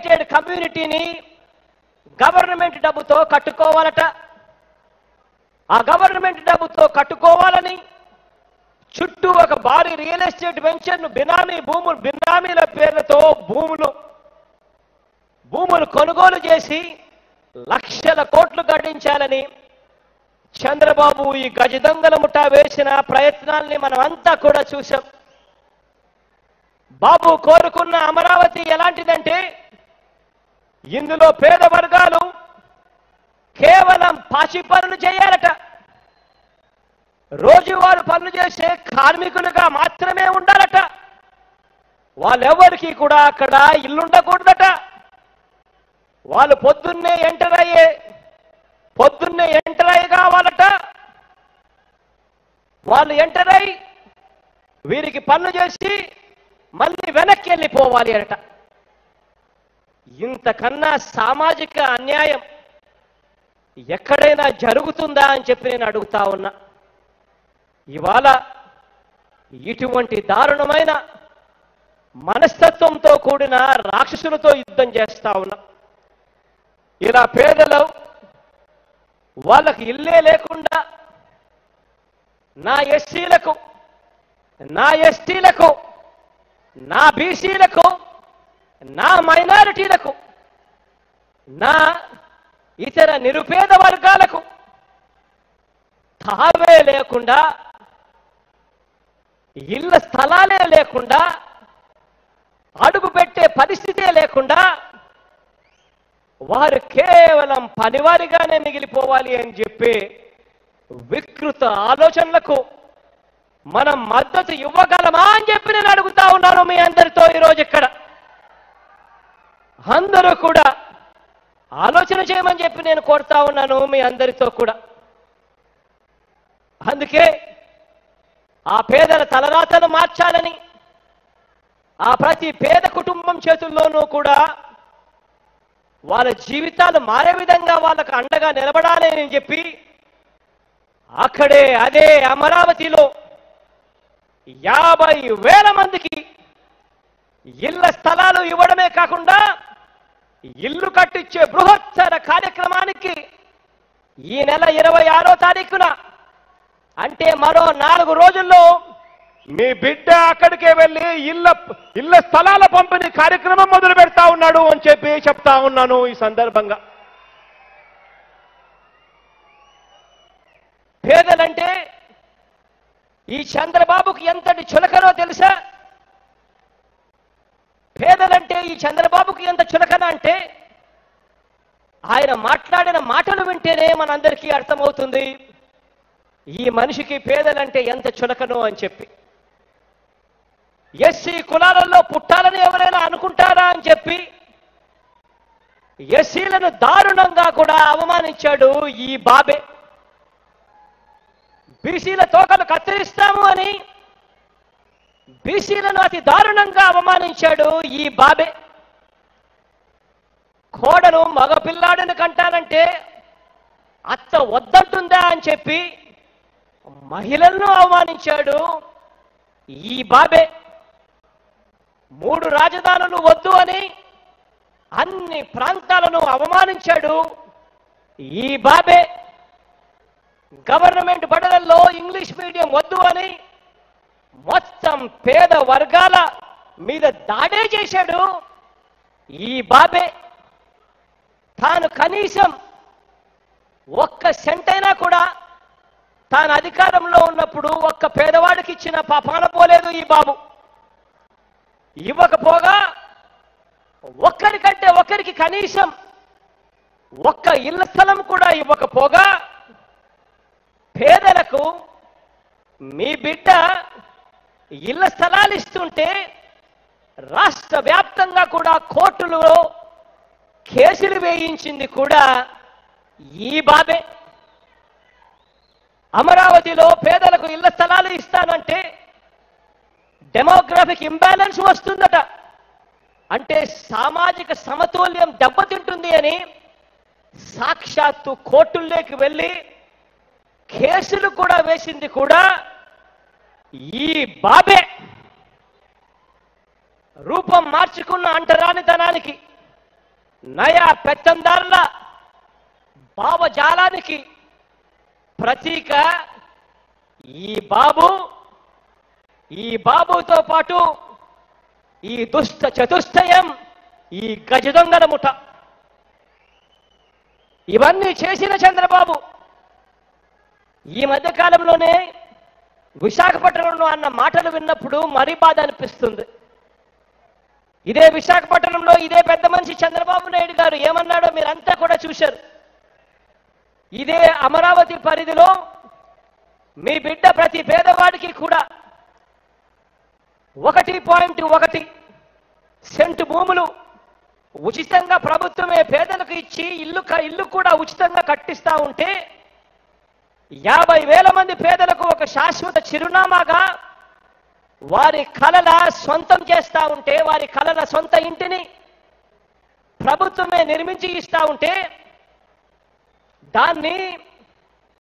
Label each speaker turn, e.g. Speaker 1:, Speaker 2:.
Speaker 1: estate కమ్యూనిటీని government డబ్బుతో కట్టుకోవాలట ఆ government డబ్బుతో కట్టుకోవాలని చుట్టూ ఒక భారీ రియల్ ఎస్టేట్ వెంచర్ను బినామీ భూములు బినామీల పేర్లతో భూములు భూములు కొనుగోలు చేసి లక్షల కోట్లు గడించాలని చంద్రబాబు ఈ గజదొంగల ముఠా వేసిన ప్రయత్నాల్ని మనం అంతా కూడా చూసాం బాబు కోరుకున్న అమరావతి ఎలాంటిదంటే ఇందులో పేద వర్గాలు కేవలం పాచి పనులు చేయాలట రోజువారు పనులు చేసే కార్మికులుగా మాత్రమే ఉండాలట వాళ్ళెవరికి కూడా అక్కడ ఇల్లుండకూడదట వాళ్ళు పొద్దున్నే ఎంటర్ అయ్యే పొద్దున్నే ఎంటర్ అయ్యి కావాలట వాళ్ళు ఎంటర్ అయి వీరికి పనులు చేసి మళ్ళీ వెనక్కి వెళ్ళిపోవాలి అట ఇంతకన్నా సామాజిక అన్యాయం ఎక్కడైనా జరుగుతుందా అని చెప్పి నేను అడుగుతా ఉన్నా ఇవాళ ఇటువంటి దారుణమైన మనస్తత్వంతో కూడిన రాక్షసులతో యుద్ధం చేస్తా ఉన్నా ఇలా పేదలు వాళ్ళకి ఇల్లే లేకుండా నా ఎస్సీలకు నా ఎస్టీలకు నా బీసీలకు నా మైనారిటీలకు నా ఇతర నిరుపేద వర్గాలకు తావే లేకుండా ఇళ్ళ స్థలాలే లేకుండా అడుగు పెట్టే పరిస్థితే లేకుండా వారు కేవలం పనివారిగానే మిగిలిపోవాలి అని చెప్పి వికృత ఆలోచనలకు మనం మద్దతు ఇవ్వగలమా అని చెప్పి నేను అడుగుతా ఉన్నాను మీ అందరితో ఈరోజు ఇక్కడ అందరూ కూడా ఆలోచన చేయమని చెప్పి నేను కోరుతా ఉన్నాను మీ అందరితో కూడా అందుకే ఆ పేదల తలరాతలు మార్చాలని ఆ ప్రతి పేద కుటుంబం చేతుల్లోనూ కూడా వాళ్ళ జీవితాలు మారే విధంగా వాళ్ళకు అండగా నిలబడాలి అని చెప్పి అక్కడే అదే అమరావతిలో యాభై వేల మందికి ఇళ్ల స్థలాలు ఇవ్వడమే కాకుండా ఇల్లు కట్టించే బృహత్తర కార్యక్రమానికి ఈ నెల ఇరవై ఆరో తారీఖున అంటే మరో నాలుగు రోజుల్లో
Speaker 2: మీ బిడ్డ అక్కడికే వెళ్ళి ఇళ్ళ ఇళ్ళ స్థలాల పంపిణీ కార్యక్రమం మొదలు పెడతా ఉన్నాడు అని చెప్పి చెప్తా ఉన్నాను ఈ సందర్భంగా
Speaker 1: పేదలంటే ఈ చంద్రబాబుకి ఎంతటి చులకనో తెలుసా పేదలంటే ఈ చంద్రబాబుకి ఎంత చులకన అంటే ఆయన మాట్లాడిన మాటలు వింటేనే మనందరికీ అర్థమవుతుంది ఈ మనిషికి పేదలంటే ఎంత చులకనో అని చెప్పి ఎస్సీ కులాలలో పుట్టాలని ఎవరైనా అనుకుంటారా అని చెప్పి ఎస్సీలను దారుణంగా కూడా అవమానించాడు ఈ బాబే బీసీల తోకలు కత్తిరిస్తాము అని బీసీలను అతి దారుణంగా అవమానించాడు ఈ బాబే కోడలు మగపిల్లాడిని కంటానంటే అత్త వద్దంటుందా అని చెప్పి మహిళలను అవమానించాడు ఈ బాబే మూడు రాజధానులు వద్దు అని అన్ని ప్రాంతాలను అవమానించాడు ఈ బాబే గవర్నమెంట్ బడులలో ఇంగ్లీష్ మీడియం వద్దు అని మొత్తం పేద వర్గాల మీద దాడే చేశాడు ఈ బాబే తాను కనీసం ఒక్క సెంట్ అయినా కూడా తాను అధికారంలో ఉన్నప్పుడు ఒక్క పేదవాడికి ఇచ్చిన పాపాన పోలేదు ఈ బాబు ఇవ్వకపోగా ఒక్కరికంటే ఒకరికి కనీసం ఒక్క ఇళ్ల స్థలం కూడా ఇవ్వకపోగా పేదలకు మీ బిడ్డ ఇళ్ల స్థలాలు ఇస్తుంటే రాష్ట్ర వ్యాప్తంగా కూడా కోర్టులో కేసులు వేయించింది కూడా ఈ బాబే అమరావతిలో పేదలకు ఇళ్ల స్థలాలు ఇస్తానంటే డెమోగ్రఫిక్ ఇంబ్యాలెన్స్ వస్తుందట అంటే సామాజిక సమతుల్యం దెబ్బతింటుంది అని సాక్షాత్తు కోర్టుల్లోకి వెళ్ళి కేసులు కూడా వేసింది కూడా ఈ బాబే రూపం మార్చుకున్న అంటరానితనానికి నయా పెత్తందారుల భావజాలానికి ప్రతీక ఈ బాబు ఈ బాబుతో పాటు ఈ దుష్ట చతుష్టయం ఈ గజ దొంగల ముఠ ఇవన్నీ చేసిన చంద్రబాబు ఈ మధ్య కాలంలోనే విశాఖపట్నంలో అన్న మాటలు విన్నప్పుడు మరీ బాధ అనిపిస్తుంది ఇదే విశాఖపట్నంలో ఇదే పెద్ద మనిషి చంద్రబాబు నాయుడు గారు ఏమన్నాడో మీరంతా కూడా చూశారు ఇదే అమరావతి పరిధిలో మీ బిడ్డ ప్రతి పేదవాడికి కూడా ఒకటి పాయింట్ ఒకటి సెంటు భూములు ఉచితంగా ప్రభుత్వమే పేదలకు ఇచ్చి ఇల్లు క- ఇల్లు కూడా ఉచితంగా కట్టిస్తా ఉంటే యాభై వేల మంది పేదలకు ఒక శాశ్వత చిరునామాగా వారి కలల సొంతం చేస్తా ఉంటే వారి కలల సొంత ఇంటిని ప్రభుత్వమే నిర్మించి ఇస్తా ఉంటే దాన్ని